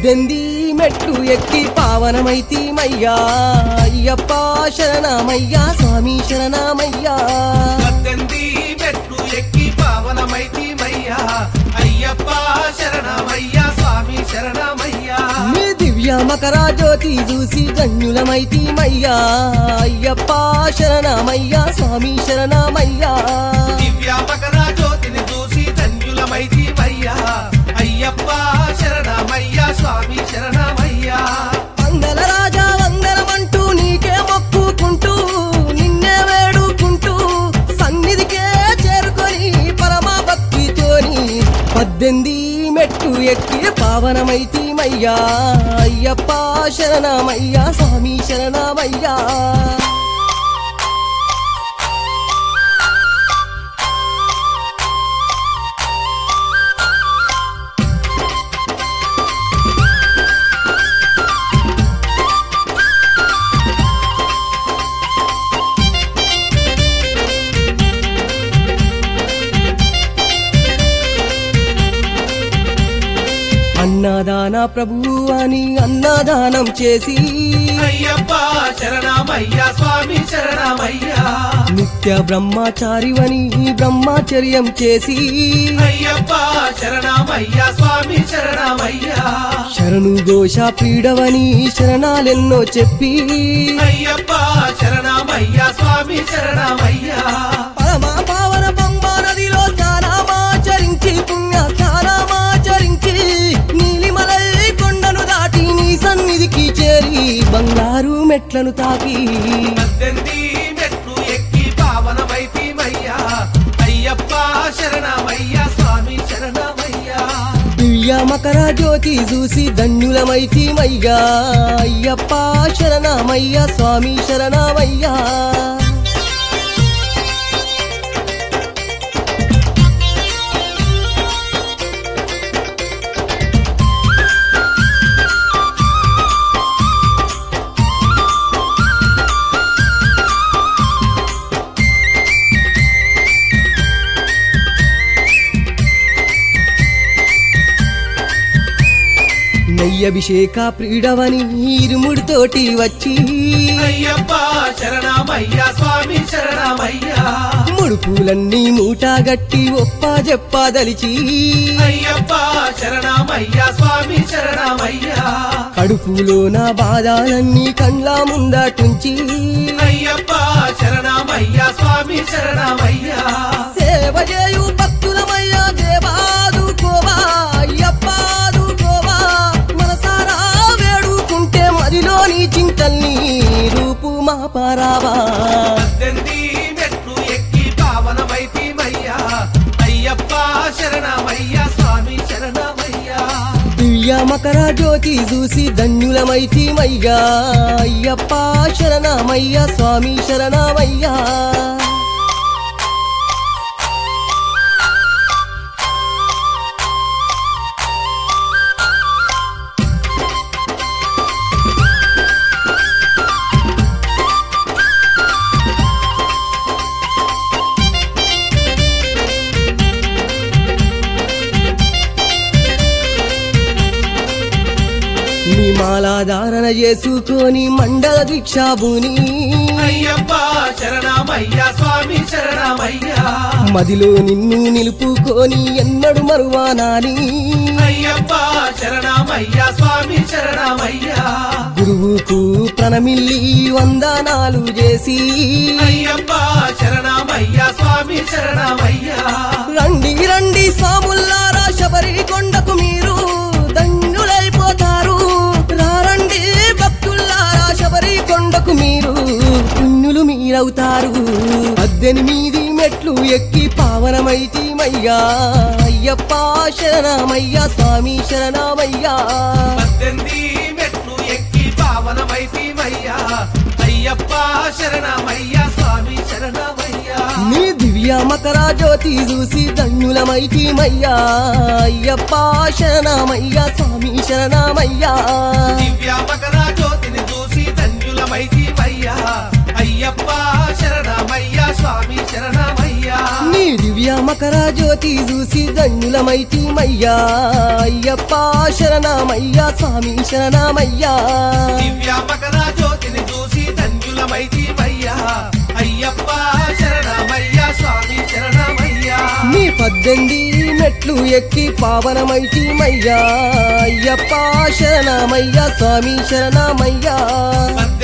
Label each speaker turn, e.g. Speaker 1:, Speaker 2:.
Speaker 1: పద్దెనిమిది మెట్లు ఎక్కి పావనమైతీమయ్యా అయ్యప్ప శరణమయ్యా స్వామి శరణమయ్యా
Speaker 2: పద్దెనిమిది మెట్లు ఎక్కి పావనమైతీమయ్యా అయ్యప్ప శరణమయ్యా స్వామి శరణమయ్యా
Speaker 1: మీ దివ్య మకర జ్యోతి చూసి ధన్యులమైతీమయ్యా అయ్యప్ప శరణమయ్యా స్వామి శరణమయ్యా
Speaker 2: దివ్య మకర జ్యోతిని చూసి ధన్యులమైతీమయ్యా అయ్యప్ప శరణమయ్యా స్వామి శరణమయ్యా
Speaker 1: వందల రాజా వందనమంటూ నీకే మొక్కుకుంటూ నిన్నే వేడుకుంటూ సన్నిధికే చేరుకొని పరమ భక్తితోని పద్దెనిమిది మెట్లు ఎక్కి పావనమైతీమయ్యా అయ్యప్ప శరణమయ్యా స్వామి శరణమయ్యా అన్నదాన ప్రభువు అని అన్నదానం చేసి
Speaker 2: అయ్యప్ప శరణమయ్యా స్వామి శరణమయ్యా
Speaker 1: నిత్య బ్రహ్మచారివని బ్రహ్మచర్యం చేసి
Speaker 2: అయ్యప్ప శరణమయ్యా స్వామి శరణమయ్యా
Speaker 1: శరణు ఘోష పీడవని శరణాలెన్నో చెప్పి
Speaker 2: అయ్యప్ప శరణమయ్యా స్వామి శరణమయ్యా
Speaker 1: పరమ పావన పంబా నదిలో స్నానమాచరించి పుణ్య స్నానమాచరించి నీలిమలై కొండను దాటి నీ సన్నిధికి చేరి బంగారు మెట్లను తాకి
Speaker 2: పద్దెనిమిది మెట్లు ఎక్కి పావనమైతీమయ్యా అయ్యప్ప శరణమయ్యా స్వామి శరణమయ్యా
Speaker 1: దివ్య మకర జ్యోతి చూసి ధన్యులమైతీమయ్యా అయ్యప్ప శరణమయ్య స్వామి శరణమయ్యా నెయ్యభిషేక ప్రీడవని ఇరుముడితోటి వచ్చి
Speaker 2: అయ్యప్ప శరణమయ్యా స్వామి శరణమయ్యా
Speaker 1: ముడుపులన్నీ మూటగట్టి ఒప్ప చెప్పదలిచి
Speaker 2: అయ్యప్ప శరణమయ్యా స్వామి శరణమయ్యా
Speaker 1: కడుపులో నా బాధాలన్నీ కండ్ల ముందటుంచి
Speaker 2: అయ్యప్ప శరణమయ్యా స్వామి శరణమయ్యా
Speaker 1: సేవ చేయు భక్తులమయ్యా దేవాదుకోవా అయ్యప్పాదుకోవా మనసారా వేడుకుంటే మదిలోని చింతల్ని రూపు మా పరావా
Speaker 2: పద్దెనిమిది మెట్లు ఎక్కి పావనమైతీమయ్యా అయ్యప్ప శరణమయ్యా స్వామి శరణమయ్యా
Speaker 1: దివ్య మకర జ్యోతి చూసి ధన్యులమైతీమయ్యా అయ్యప్ప శరణమయ్య స్వామి శరణమయ్యా నీ మాలాధారణ చేసుకొని మండల దీక్షాభూని
Speaker 2: అయ్యప్ప శరణమయ్యా స్వామి శరణమయ్యా
Speaker 1: మదిలో నిన్ను నిలుపుకొని ఎన్నడు మరువానాని
Speaker 2: అయ్యప్ప శరణమయ్యా స్వామి శరణమయ్యా
Speaker 1: గురువుకు ప్రణమిల్లి వందనాలు చేసి
Speaker 2: అయ్యప్ప శరణమయ్యా స్వామి శరణమయ్యా
Speaker 1: రండి రండి సాముల్లారా శబరి కొండకు మీరు ధన్యులైపోతారు రారండి భక్తుల్లారా శబరి కొండకు మీరు పుణ్యులు మీరవుతారు పద్దెనిమిది మెట్లు ఎక్కి పావనమైతీమయ్యా అయ్యప్ప శరణమయ్యా స్వామి శరణమయ్యా
Speaker 2: పద్దెనిమిది మెట్లు ఎక్కి పావనమైతీమయ్యా అయ్యప్ప శరణమయ్యా స్వామి శరణమయ్యా
Speaker 1: నీ దివ్య మకర జ్యోతి చూసి ధన్యులమైతీమయ్యా అయ్యప్ప శరణమయ్యా స్వామి శరణమయ్యా
Speaker 2: దివ్య మకర జ్యోతిని చూసి ధన్యులమైతీమయ్యా అయ్యప్ప శరణమయ్యా స్వామి శరణమయ్యా
Speaker 1: నీ దివ్య మకర జ్యోతి చూసి ధన్యులమైతిమయ్యా అయ్యప్ప శరణమయ్యా స్వామి శరణమయ్యా
Speaker 2: దివ్య మకర జ్యోతిని చూసి ధన్యులమైతిమయ్యా అయ్యప్ప శరణమయ్యా స్వామి శరణమయ్యా
Speaker 1: మీ పద్దెనిమిది మెట్లు ఎక్కి పావనమైతిమయ్యా అయ్యప్ప శరణమయ్యా స్వామి శరణమయ్యా